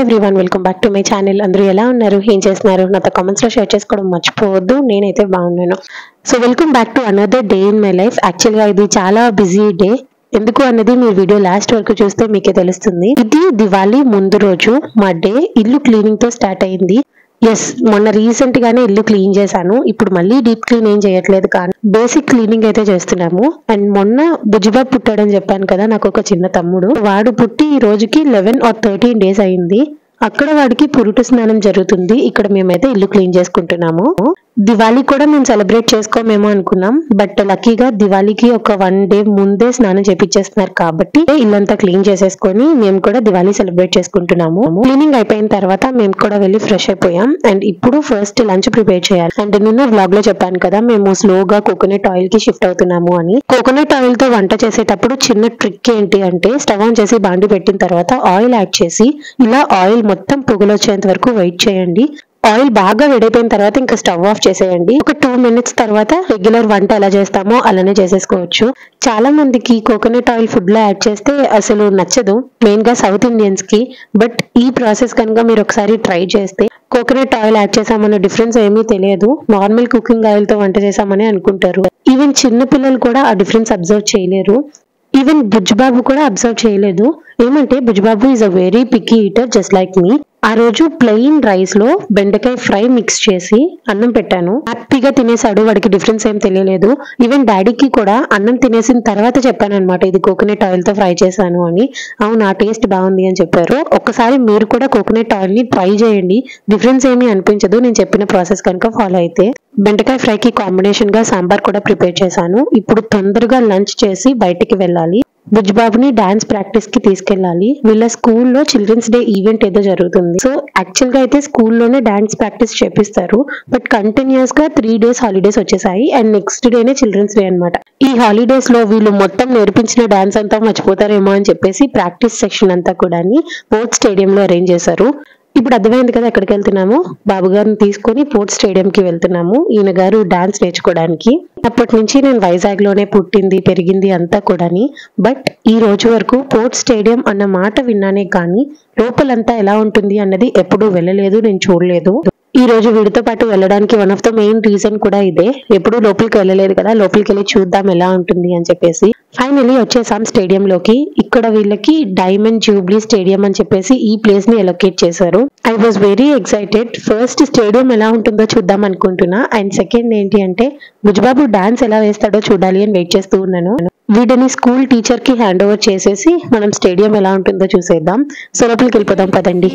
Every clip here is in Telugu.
Everyone welcome back to my channel అందరూ ఎలా ఉన్నారు ఏం చేస్తున్నారు నాతో కామెంట్స్ లో షేర్ చేసుకోవడం మర్చిపోవద్దు నేనైతే బాగున్నాను so welcome back to another day in my life actual గా ఇది చాలా బిజీ డే ఎందుకు అన్నది మీరు వీడియో లాస్ట్ వరకు చూస్తే మీకే తెలుస్తుంది ఇది దివాళీ ముందు రోజు మా డే ఇల్లు క్లీనింగ్ తో స్టార్ట్ అయింది ఎస్ మొన్న రీసెంట్ గానే ఇల్లు క్లీన్ చేశాను ఇప్పుడు మళ్ళీ డీప్ క్లీన్ ఏం చేయట్లేదు కానీ బేసిక్ క్లీనింగ్ అయితే చేస్తున్నాము అండ్ మొన్న బుజ్జిబాబు పుట్టాడని చెప్పాను కదా నాకు ఒక చిన్న తమ్ముడు వాడు పుట్టి ఈ రోజుకి లెవెన్ ఆర్ థర్టీన్ డేస్ అయింది అక్కడ వాడికి పురుటు స్నానం జరుగుతుంది ఇక్కడ మేమైతే ఇల్లు క్లీన్ చేసుకుంటున్నాము దివాళీ కూడా మేము సెలబ్రేట్ చేసుకోమేమో అనుకున్నాం బట్ లక్కీగా దివాళీకి ఒక వన్ డే ముందే స్నానం చేపించేస్తున్నారు కాబట్టి ఇల్లంతా క్లీన్ చేసేసుకొని మేము కూడా దివాళీ సెలబ్రేట్ చేసుకుంటున్నాము క్లీనింగ్ అయిపోయిన తర్వాత మేము కూడా వెళ్ళి ఫ్రెష్ అయిపోయాం అండ్ ఇప్పుడు ఫస్ట్ లంచ్ ప్రిపేర్ చేయాలి అండ్ నిన్న వ్లాగ్ లో చెప్పాను కదా మేము స్లోగా కోకోనట్ ఆయిల్ కి షిఫ్ట్ అవుతున్నాము అని కోకోనట్ ఆయిల్ తో వంట చేసేటప్పుడు చిన్న ట్రిక్ ఏంటి అంటే స్టవ్ ఆన్ చేసి బాండి పెట్టిన తర్వాత ఆయిల్ యాడ్ చేసి ఇలా ఆయిల్ మొత్తం పొగలు వచ్చేంత వరకు వెయిట్ చేయండి ఆయిల్ బాగా వేడైపోయిన తర్వాత ఇంకా స్టవ్ ఆఫ్ చేసేయండి ఒక టూ మినిట్స్ తర్వాత రెగ్యులర్ వంట ఎలా చేస్తామో అలానే చేసేసుకోవచ్చు చాలా మందికి కోకోనట్ ఆయిల్ ఫుడ్ లో యాడ్ చేస్తే అసలు నచ్చదు మెయిన్ గా సౌత్ ఇండియన్స్ కి బట్ ఈ ప్రాసెస్ కనుక మీరు ఒకసారి ట్రై చేస్తే కోకోనట్ ఆయిల్ యాడ్ చేసామన్న డిఫరెన్స్ ఏమీ తెలియదు నార్మల్ కుకింగ్ ఆయిల్ తో వంట చేసామని అనుకుంటారు ఈవెన్ చిన్న పిల్లలు కూడా ఆ డిఫరెన్స్ అబ్జర్వ్ చేయలేరు ఈవెన్ బుజ్బాబు కూడా అబ్జర్వ్ చేయలేదు ఏమంటే Bujbabu is a very picky eater just like me ఆ రోజు ప్లెయిన్ రైస్ లో బెండకాయ ఫ్రై మిక్స్ చేసి అన్నం పెట్టాను హ్యాపీగా తినేసాడు వాడికి డిఫరెన్స్ ఏం తెలియలేదు ఈవెన్ డాడీకి కూడా అన్నం తినేసిన తర్వాత చెప్పాను అనమాట ఇది కోకోనట్ ఆయిల్ తో ఫ్రై చేశాను అని అవును ఆ టేస్ట్ బాగుంది అని చెప్పారు ఒక్కసారి మీరు కూడా కోకోనట్ ఆయిల్ ని ట్రై చేయండి డిఫరెన్స్ ఏమీ అనిపించదు నేను చెప్పిన ప్రాసెస్ కనుక ఫాలో అయితే బెండకాయ ఫ్రై కి కాంబినేషన్ గా సాంబార్ కూడా ప్రిపేర్ చేశాను ఇప్పుడు తొందరగా లంచ్ చేసి బయటికి వెళ్ళాలి బుజ్బాబుని డాన్స్ ప్రాక్టీస్ కి తీసుకెళ్ళాలి వీళ్ళ స్కూల్లో చిల్డ్రన్స్ డే ఈవెంట్ ఏదో జరుగుతుంది సో యాక్చువల్ గా అయితే స్కూల్లోనే డాన్స్ ప్రాక్టీస్ చేపిస్తారు బట్ కంటిన్యూస్ గా త్రీ డేస్ హాలిడేస్ వచ్చేసాయి అండ్ నెక్స్ట్ డేనే చిల్డ్రన్స్ డే అన్నమాట ఈ హాలిడేస్ లో వీళ్ళు మొత్తం నేర్పించిన డాన్స్ అంతా మర్చిపోతారేమో అని చెప్పేసి ప్రాక్టీస్ సెక్షన్ అంతా కూడా స్పోర్ట్స్ స్టేడియం లో అరేంజ్ చేశారు ఇప్పుడు అర్థమైంది కదా ఎక్కడికి వెళ్తున్నాము బాబు గారిని తీసుకొని పోర్ట్ స్టేడియం కి వెళ్తున్నాము ఈయన గారు డాన్స్ నేర్చుకోవడానికి అప్పటి నుంచి నేను వైజాగ్ లోనే పుట్టింది పెరిగింది అంతా కూడాని బట్ ఈ రోజు వరకు పోర్ట్ స్టేడియం అన్న మాట విన్నానే కానీ లోపలంతా ఎలా ఉంటుంది అన్నది ఎప్పుడూ వెళ్ళలేదు నేను చూడలేదు ఈ రోజు వీడితో పాటు వెళ్ళడానికి one of the main reason కూడా ఇదే ఎప్పుడు లోపలికి వెళ్ళలేదు కదా లోపలికి వెళ్ళి చూద్దాం ఎలా ఉంటుంది అని చెప్పేసి ఫైనలీ వచ్చేసాం స్టేడియం లోకి ఇక్కడ వీళ్ళకి డైమండ్ జూబ్లీ స్టేడియం అని చెప్పేసి ఈ ప్లేస్ ని ఎలొకేట్ చేశారు I was very excited first stadium ఎలా ఉంటుందో చూద్దాం అనుకుంటున్నా అండ్ సెకండ్ ఏంటి అంటే బుజ్బాబు డాన్స్ ఎలా వేస్తాడో చూడాలి అని వెయిట్ చేస్తూ ఉన్నాను వీటిని స్కూల్ టీచర్ కి హ్యాండ్ ఓవర్ చేసేసి మనం స్టేడియం ఎలా ఉంటుందో చూసేద్దాం సో లోపలికి వెళ్ళిపోదాం పదండి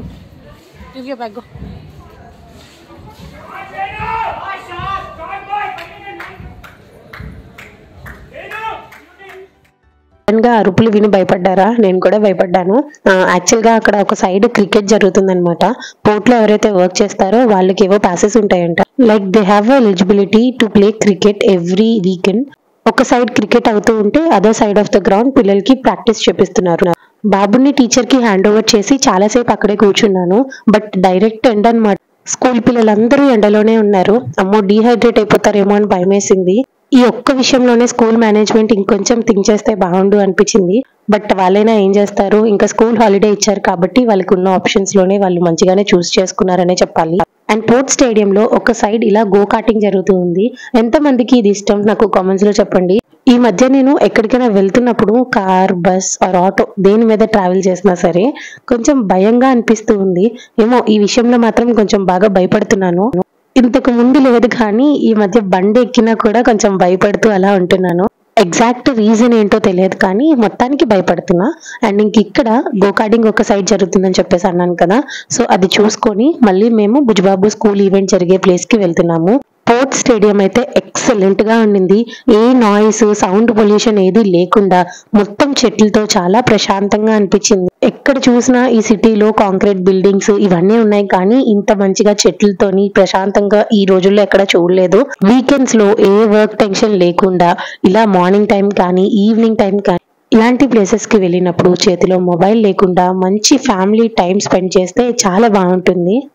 Give your bag, go. Sudden గా అరుపులు విని భయపడ్డారా నేను కూడా భయపడ్డాను యాక్చువల్ గా అక్కడ ఒక సైడ్ క్రికెట్ జరుగుతుందన్నమాట పోర్ట్ లో ఎవరైతే వర్క్ చేస్తారో వాళ్ళకి ఏవో పాసెస్ ఉంటాయంట like they have eligibility to play cricket every weekend ఒక సైడ్ క్రికెట్ అవుతూ ఉంటే other side of the ground పిల్లలకి ప్రాక్టీస్ చేపిస్తున్నారు బాబుని టీచర్ కి హ్యాండ్ ఓవర్ చేసి చాలాసేపు అక్కడే కూర్చున్నాను బట్ డైరెక్ట్ ఎండ్ అన్నమాట స్కూల్ పిల్లలందరూ ఎండలోనే ఉన్నారు అమ్మో డీహైడ్రేట్ అయిపోతారేమో అని భయమేసింది ఈ ఒక్క విషయంలోనే స్కూల్ మేనేజ్మెంట్ ఇంకొంచెం థింక్ చేస్తే బాగుండు అనిపించింది బట్ వాళ్ళైనా ఏం చేస్తారు ఇంకా స్కూల్ హాలిడే ఇచ్చారు కాబట్టి వాళ్ళకి ఉన్న ఆప్షన్స్ లోనే వాళ్ళు మంచిగానే చూస్ చేసుకున్నారనే చెప్పాలి అండ్ పోర్ట్ స్టేడియం లో ఒక సైడ్ ఇలా గో కార్టింగ్ జరుగుతూ ఉంది ఎంత మందికి ఇది ఇష్టం నాకు కామెంట్స్ లో చెప్పండి ఈ మధ్య నేను ఎక్కడికైనా వెళ్తున్నప్పుడు కార్ బస్ ఆర్ ఆటో దేని మీద ట్రావెల్ చేసినా సరే కొంచెం భయంగా అనిపిస్తూ ఉంది ఏమో ఈ విషయంలో మాత్రం కొంచెం బాగా భయపడుతున్నాను ఇంతకు ముందు లేదు కానీ ఈ మధ్య బండి ఎక్కినా కూడా కొంచెం భయపడుతూ అలా ఉంటున్నాను ఎగ్జాక్ట్ రీజన్ ఏంటో తెలియదు కానీ మొత్తానికి భయపడుతున్నా అండ్ ఇంక ఇక్కడ గోకార్డింగ్ ఒక సైడ్ జరుగుతుందని చెప్పేసి అన్నాను కదా సో అది చూసుకొని మళ్ళీ మేము బుజ్బాబు స్కూల్ ఈవెంట్ జరిగే ప్లేస్ కి వెళ్తున్నాము పోర్ట్ స్టేడియం అయితే ఎక్సలెంట్ గా ఉండింది ఏ నాయిస్ సౌండ్ పొల్యూషన్ ఏది లేకుండా మొత్తం చెట్లతో చాలా ప్రశాంతంగా అనిపించింది ఎక్కడ చూసినా ఈ సిటీలో కాంక్రీట్ బిల్డింగ్స్ ఇవన్నీ ఉన్నాయి కానీ ఇంత మంచిగా చెట్లతోని ప్రశాంతంగా ఈ రోజుల్లో ఎక్కడ చూడలేదు వీకెండ్స్ లో ఏ వర్క్ టెన్షన్ లేకుండా ఇలా మార్నింగ్ టైం కానీ ఈవినింగ్ టైం కానీ ఇలాంటి ప్లేసెస్ కి వెళ్ళినప్పుడు చేతిలో మొబైల్ లేకుండా మంచి ఫ్యామిలీ టైం స్పెండ్ చేస్తే చాలా బాగుంటుంది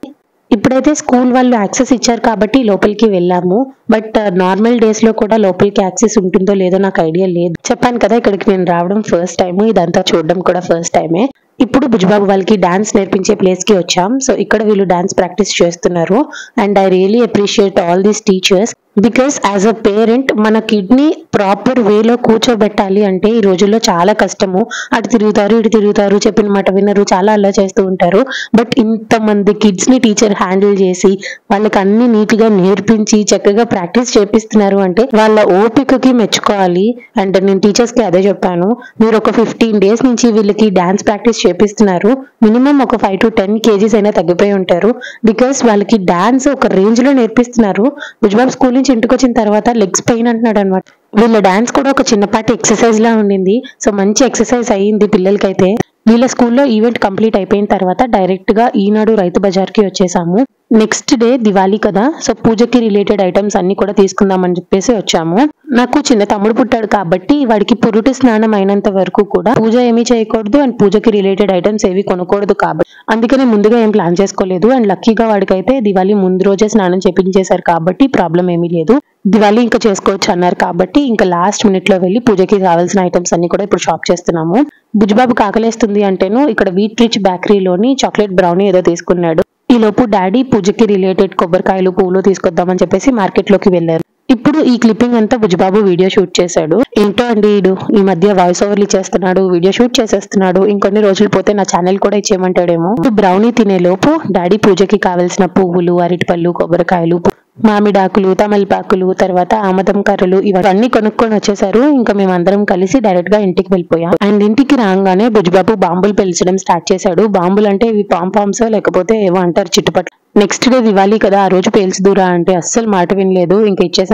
ఇప్పుడైతే స్కూల్ వాళ్ళు యాక్సెస్ ఇచ్చారు కాబట్టి లోపలికి వెళ్ళాము బట్ నార్మల్ డేస్ లో కూడా లోపలికి యాక్సెస్ ఉంటుందో లేదో నాకు ఐడియా లేదు చెప్పాను కదా ఇక్కడికి నేను రావడం ఫస్ట్ టైం ఇదంతా చూడడం కూడా ఫస్ట్ టైమే ఇప్పుడు బుజ్బాబు వాళ్ళకి డాన్స్ నేర్పించే ప్లేస్ కి వచ్చాం సో ఇక్కడ వీళ్ళు డాన్స్ ప్రాక్టీస్ చేస్తున్నారు and I really appreciate all these teachers because as a parent మన కిడ్నీ ప్రాపర్ వేలో కూర్చోబెట్టాలి అంటే ఈ రోజుల్లో చాలా కష్టము అటు తిరుగుతారు ఇటు తిరుగుతారు చెప్పిన మాట వినరు చాలా అలా చేస్తూ ఉంటారు బట్ ఇంతమంది కిడ్స్ ని టీచర్ హ్యాండిల్ చేసి వాళ్ళకి అన్ని నీట్ గా నేర్పించి చక్కగా ప్రాక్టీస్ చేపిస్తున్నారు అంటే వాళ్ళ ఓపికకి మెచ్చుకోవాలి అండ్ నేను టీచర్స్ కి అదే చెప్పాను మీరు ఒక ఫిఫ్టీన్ డేస్ నుంచి వీళ్ళకి డాన్స్ ప్రాక్టీస్ చేపిస్తున్నారు మినిమం ఒక ఫైవ్ టు టెన్ కేజీస్ అయినా తగ్గిపోయి ఉంటారు బికాస్ వాళ్ళకి డాన్స్ ఒక రేంజ్ లో నేర్పిస్తున్నారు భుజ్బాబు స్కూల్ నుంచి ఇంటికి వచ్చిన తర్వాత లెగ్స్ పెయిన్ అంటున్నాడు అనమాట వీళ్ళ డాన్స్ కూడా ఒక చిన్నపాటి ఎక్సర్సైజ్ లా ఉండింది సో మంచి ఎక్సర్సైజ్ అయ్యింది పిల్లలకైతే వీళ్ళ స్కూల్లో ఈవెంట్ కంప్లీట్ అయిపోయిన తర్వాత డైరెక్ట్ గా ఈనాడు రైతు బజార్ కి వచ్చేసాము నెక్స్ట్ డే దివాళీ కదా సో పూజకి రిలేటెడ్ ఐటమ్స్ అన్ని కూడా తీసుకుందామని చెప్పేసి వచ్చాము నాకు చిన్న తమ్ముడు పుట్టాడు కాబట్టి వాడికి పురుటి స్నానం అయినంత వరకు కూడా పూజ ఏమీ చేయకూడదు అండ్ పూజకి రిలేటెడ్ ఐటమ్స్ ఏవి కొనకూడదు కాబట్టి అందుకనే ముందుగా ఏం ప్లాన్ చేసుకోలేదు అండ్ లక్కీగా వాడికైతే దివాళీ ముందు రోజే స్నానం చేపించేశారు కాబట్టి ప్రాబ్లం ఏమీ లేదు దివాళీ ఇంకా చేసుకోవచ్చు అన్నారు కాబట్టి ఇంకా లాస్ట్ మినిట్ లో వెళ్ళి పూజకి కావాల్సిన ఐటమ్స్ అన్ని కూడా ఇప్పుడు షాప్ చేస్తున్నాము బుజ్జిబాబు కాకలేస్తుంది అంటేను ఇక్కడ వీట్ రిచ్ బేకరీలోని చాక్లెట్ బ్రౌనీ ఏదో తీసుకున్నాడు ఈ లోపు డాడీ పూజకి రిలేటెడ్ కొబ్బరికాయలు పువ్వులు తీసుకొద్దామని చెప్పేసి మార్కెట్ లోకి వెళ్ళారు ఇప్పుడు ఈ క్లిప్పింగ్ అంతా బుజ్జిబాబు వీడియో షూట్ చేశాడు ఏంటో అండి ఈడు ఈ మధ్య వాయిస్ ఓవర్లు చేస్తున్నాడు వీడియో షూట్ చేసేస్తున్నాడు ఇంకొన్ని రోజులు పోతే నా ఛానల్ కూడా ఇచ్చేయమంటాడేమో బ్రౌనీ తినే లోపు డాడీ పూజకి కావాల్సిన పువ్వులు అరటిపళ్ళు కొబ్బరికాయలు మామిడాకులు తమలపాకులు తర్వాత ఆమదం కర్రలు ఇవన్నీ కొనుక్కొని వచ్చేసారు ఇంకా మేమందరం కలిసి డైరెక్ట్ గా ఇంటికి వెళ్ళిపోయాం అండ్ ఇంటికి రాగానే బుజ్జిబాబు బాంబులు పెంచడం స్టార్ట్ చేశాడు బాంబులు అంటే ఇవి పామ్ పామ్స్ లేకపోతే ఏవో అంటారు చుట్టుపక్కల నెక్స్ట్ డే దివాళీ కదా ఆ రోజు పేల్చుదురా అంటే అస్సలు మాట వినలేదు ఇంకా ఇచ్చేసా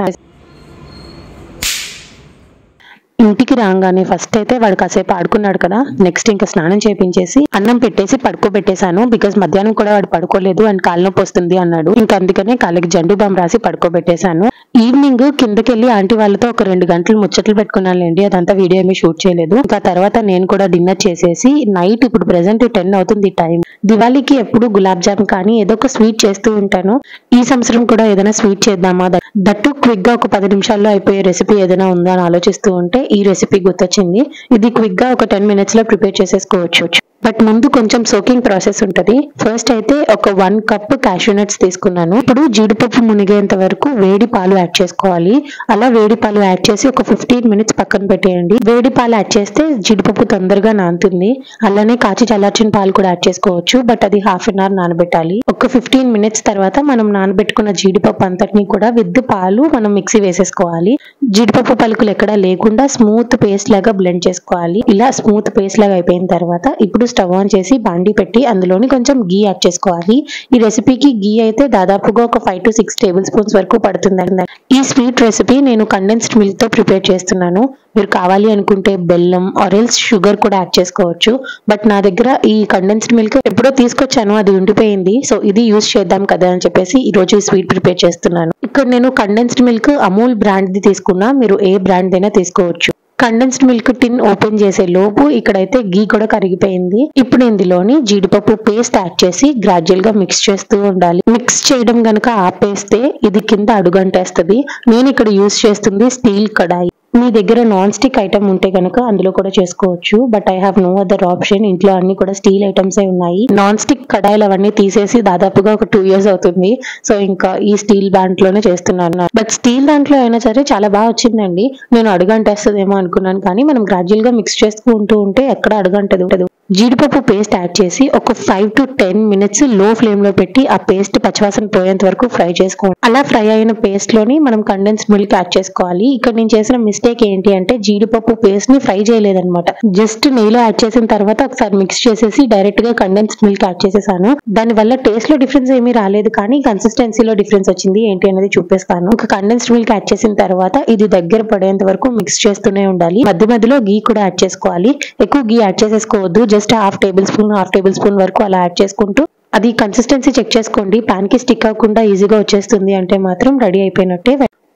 ఇంటికి రాగానే ఫస్ట్ అయితే వాడు కాసేపు ఆడుకున్నాడు కదా నెక్స్ట్ ఇంకా స్నానం చేపించేసి అన్నం పెట్టేసి పడుకోబెట్టేశాను బికాస్ మధ్యాహ్నం కూడా వాడు పడుకోలేదు అండ్ కాలు నొప్పి వస్తుంది అన్నాడు ఇంకా అందుకనే కాళ్ళకి జండు బామ్ రాసి పడుకోబెట్టేశాను ఈవినింగ్ కిందకి వెళ్ళి ఆంటీ వాళ్ళతో ఒక రెండు గంటలు ముచ్చట్లు పెట్టుకున్నానులేండి అదంతా వీడియో ఏమీ షూట్ చేయలేదు ఇంకా తర్వాత నేను కూడా డిన్నర్ చేసేసి నైట్ ఇప్పుడు ప్రెసెంట్ టెన్ అవుతుంది టైం దివాళీకి ఎప్పుడు గులాబ్ జామ్ కానీ ఏదో ఒక స్వీట్ చేస్తూ ఉంటాను ఈ సంవత్సరం కూడా ఏదైనా స్వీట్ చేద్దామా దట్- దట్టు క్విక్ గా ఒక పది నిమిషాల్లో అయిపోయే రెసిపీ ఏదైనా ఉందా అని ఆలోచిస్తూ ఉంటే ఈ రెసిపీ గుర్తొచ్చింది ఇది క్విక్ గా ఒక టెన్ మినిట్స్ లో ప్రిపేర్ చేసేసుకోవచ్చు బట్ ముందు కొంచెం సోకింగ్ ప్రాసెస్ ఉంటది ఫస్ట్ అయితే ఒక వన్ కప్ క్యాషూ నట్స్ తీసుకున్నాను ఇప్పుడు జీడిపప్పు మునిగేంత వరకు వేడి పాలు యాడ్ చేసుకోవాలి అలా వేడి పాలు యాడ్ చేసి ఒక ఫిఫ్టీన్ మినిట్స్ పక్కన పెట్టేయండి వేడి పాలు యాడ్ చేస్తే జీడిపప్పు తొందరగా నానుతుంది అలానే కాచి చల్లార్చిన పాలు కూడా యాడ్ చేసుకోవచ్చు బట్ అది హాఫ్ అన్ అవర్ నానబెట్టాలి ఒక ఫిఫ్టీన్ మినిట్స్ తర్వాత మనం నానబెట్టుకున్న జీడిపప్పు అంతటిని కూడా విత్ పాలు మనం మిక్సీ వేసేసుకోవాలి జీడిపప్పు పలుకులు ఎక్కడా లేకుండా స్మూత్ పేస్ట్ లాగా బ్లెండ్ చేసుకోవాలి ఇలా స్మూత్ పేస్ట్ లాగా అయిపోయిన తర్వాత ఇప్పుడు స్టవ్ ఆన్ చేసి బాండి పెట్టి అందులోని కొంచెం గీ యాడ్ చేసుకోవాలి ఈ రెసిపీకి గీ అయితే దాదాపుగా ఒక five to six tablespoons వరకు పడుతుంది ఈ స్వీట్ రెసిపీ నేను కండెన్స్డ్ మిల్క్ తో ప్రిపేర్ చేస్తున్నాను మీరు కావాలి అనుకుంటే బెల్లం ఆరెల్స్ షుగర్ కూడా యాడ్ చేసుకోవచ్చు బట్ నా దగ్గర ఈ కండెన్స్డ్ మిల్క్ ఎప్పుడో తీసుకొచ్చాను అది ఉండిపోయింది సో ఇది యూస్ చేద్దాం కదా అని చెప్పేసి ఈ రోజు ఈ స్వీట్ ప్రిపేర్ చేస్తున్నాను ఇక్కడ నేను కండెన్స్డ్ మిల్క్ అమూల్ బ్రాండ్ ది తీసుకున్నా మీరు ఏ బ్రాండ్ అయినా తీసుకోవచ్చు కండెన్స్డ్ మిల్క్ టిన్ ఓపెన్ చేసే లోపు ఇక్కడైతే గీ కూడా కరిగిపోయింది ఇప్పుడు ఇందులోని జీడిపప్పు పేస్ట్ యాడ్ చేసి గ్రాడ్యువల్ గా మిక్స్ చేస్తూ ఉండాలి మిక్స్ చేయడం గనుక ఆపేస్తే ఇది కింద అడుగంటేస్తుంది నేను ఇక్కడ యూస్ చేస్తుంది స్టీల్ కడాయి మీ దగ్గర నాన్ స్టిక్ ఐటమ్ ఉంటే కనుక అందులో కూడా చేసుకోవచ్చు but I have no other option ఇంట్లో అన్ని కూడా స్టీల్ ఐటమ్స్ ఉన్నాయి నాన్ స్టిక్ కడాయిలు అవన్నీ తీసేసి దాదాపుగా ఒక టూ ఇయర్స్ అవుతుంది సో ఇంకా ఈ స్టీల్ దాంట్లోనే చేస్తున్నాను బట్ స్టీల్ దాంట్లో అయినా సరే చాలా బాగా వచ్చిందండి నేను అడుగంటేస్తుందేమో అనుకున్నాను కానీ మనం గ్రాడ్యువల్ గా మిక్స్ చేసుకుంటూ ఉంటే ఎక్కడ అడుగంటదు జీడిపప్పు పేస్ట్ యాడ్ చేసి ఒక ఫైవ్ టు టెన్ మినిట్స్ లో ఫ్లేమ్ లో పెట్టి ఆ పేస్ట్ పచ్చివాసన పోయేంత వరకు ఫ్రై చేసుకోవాలి అలా ఫ్రై అయిన పేస్ట్ లోని మనం కండెన్స్ మిల్క్ యాడ్ చేసుకోవాలి ఇక్కడ నేను చేసిన మిస్టేక్ ఏంటి అంటే జీడిపప్పు పేస్ట్ ని ఫ్రై చేయలేదన్నమాట జస్ట్ నెయ్యిలో యాడ్ చేసిన తర్వాత ఒకసారి మిక్స్ చేసేసి డైరెక్ట్ గా కండెన్స్ మిల్క్ యాడ్ చేసేసాను దాని వల్ల టేస్ట్ లో డిఫరెన్స్ ఏమీ రాలేదు కానీ కన్సిస్టెన్సీలో డిఫరెన్స్ వచ్చింది ఏంటి అనేది చూపిస్తాను ఒక కండెన్స్డ్ మిల్క్ యాడ్ చేసిన తర్వాత ఇది దగ్గర పడేంత వరకు మిక్స్ చేస్తూనే ఉండాలి మధ్య మధ్యలో గీ కూడా యాడ్ చేసుకోవాలి ఎక్కువ గీ యాడ్ చేసేసుకోవద్దు just half tablespoon half tablespoon వరకు అలా యాడ్ చేసుకుంటూ అది కన్సిస్టెన్సీ చెక్ చేసుకోండి పాన్ కి స్టిక్ అవ్వకుండా ఈజీగా వచ్చేస్తుంది అంటే మాత్రం రెడీ అయిపోయినట్టే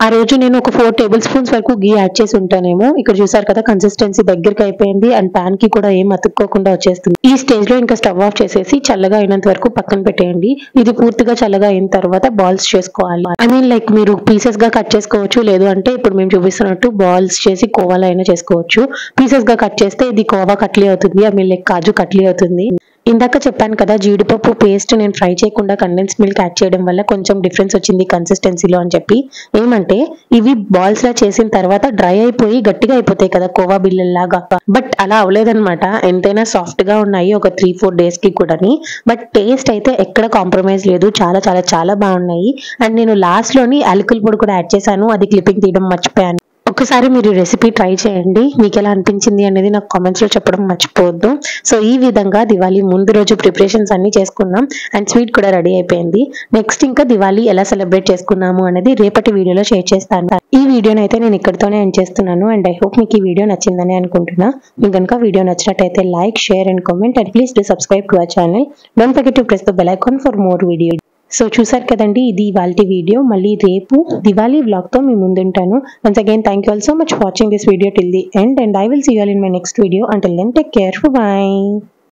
ఆ రోజు నేను ఒక ఫోర్ టేబుల్ స్పూన్స్ వరకు గీ యాడ్ చేసి ఉంటానేమో ఇక్కడ చూసారు కదా కన్సిస్టెన్సీ దగ్గరికి అయిపోయింది అండ్ పాన్ కి కూడా ఏం అతుక్కోకుండా వచ్చేస్తుంది ఈ స్టేజ్ లో ఇంకా స్టవ్ ఆఫ్ చేసేసి చల్లగా అయినంత వరకు పక్కన పెట్టేయండి ఇది పూర్తిగా చల్లగా అయిన తర్వాత బాల్స్ చేసుకోవాలి ఐ మీన్ లైక్ మీరు పీసెస్ గా కట్ చేసుకోవచ్చు లేదు అంటే ఇప్పుడు మేము చూపిస్తున్నట్టు బాల్స్ చేసి కోవాలో అయినా చేసుకోవచ్చు పీసెస్ గా కట్ చేస్తే ఇది కోవా కట్లీ అవుతుంది I mean like kaju katli అవుతుంది ఇందాక చెప్పాను కదా జీడిపప్పు పేస్ట్ నేను ఫ్రై చేయకుండా కండెన్స్ మిల్క్ యాడ్ చేయడం వల్ల కొంచెం డిఫరెన్స్ వచ్చింది కన్సిస్టెన్సీలో అని చెప్పి ఏమంటే ఇవి బాల్స్ లా చేసిన తర్వాత డ్రై అయిపోయి గట్టిగా అయిపోతాయి కదా కోవా బిల్లల్లాగా బట్ అలా అవ్వలేదన్నమాట ఎంతైనా సాఫ్ట్ గా ఉన్నాయి ఒక త్రీ ఫోర్ డేస్ కి కూడాని బట్ టేస్ట్ అయితే ఎక్కడ కాంప్రమైజ్ లేదు చాలా చాలా చాలా బాగున్నాయి అండ్ నేను లాస్ట్ లోని అలికల పొడి కూడా యాడ్ చేశాను అది క్లిప్పింగ్ తీయడం మర్చిపోయాను ఒకసారి మీరు రెసిపీ ట్రై చేయండి మీకు ఎలా అనిపించింది అనేది నాకు కామెంట్స్ లో చెప్పడం మర్చిపోవద్దు సో ఈ విధంగా దివాళీ ముందు రోజు ప్రిపరేషన్స్ అన్ని చేసుకున్నాం అండ్ స్వీట్ కూడా రెడీ అయిపోయింది నెక్స్ట్ ఇంకా దివాళీ ఎలా సెలబ్రేట్ చేసుకున్నాము అనేది రేపటి వీడియోలో షేర్ చేస్తాను ఈ వీడియోని అయితే నేను ఇక్కడితోనే ఎండ్ చేస్తున్నాను అండ్ ఐ హోప్ మీకు ఈ వీడియో నచ్చిందని అనుకుంటున్నా మీకు కనుక వీడియో నచ్చినట్టయితే like share and comment and please do subscribe to our channel don't forget to press the bell icon for more video so చూసారు కదండి ఇది ఇవాళ వీడియో మళ్ళీ రేపు దివాళీ వ్లాగ్తో మీ ముందుంటాను once again thank you all so much watching this video till the end and I will see all in my next video until then take care bye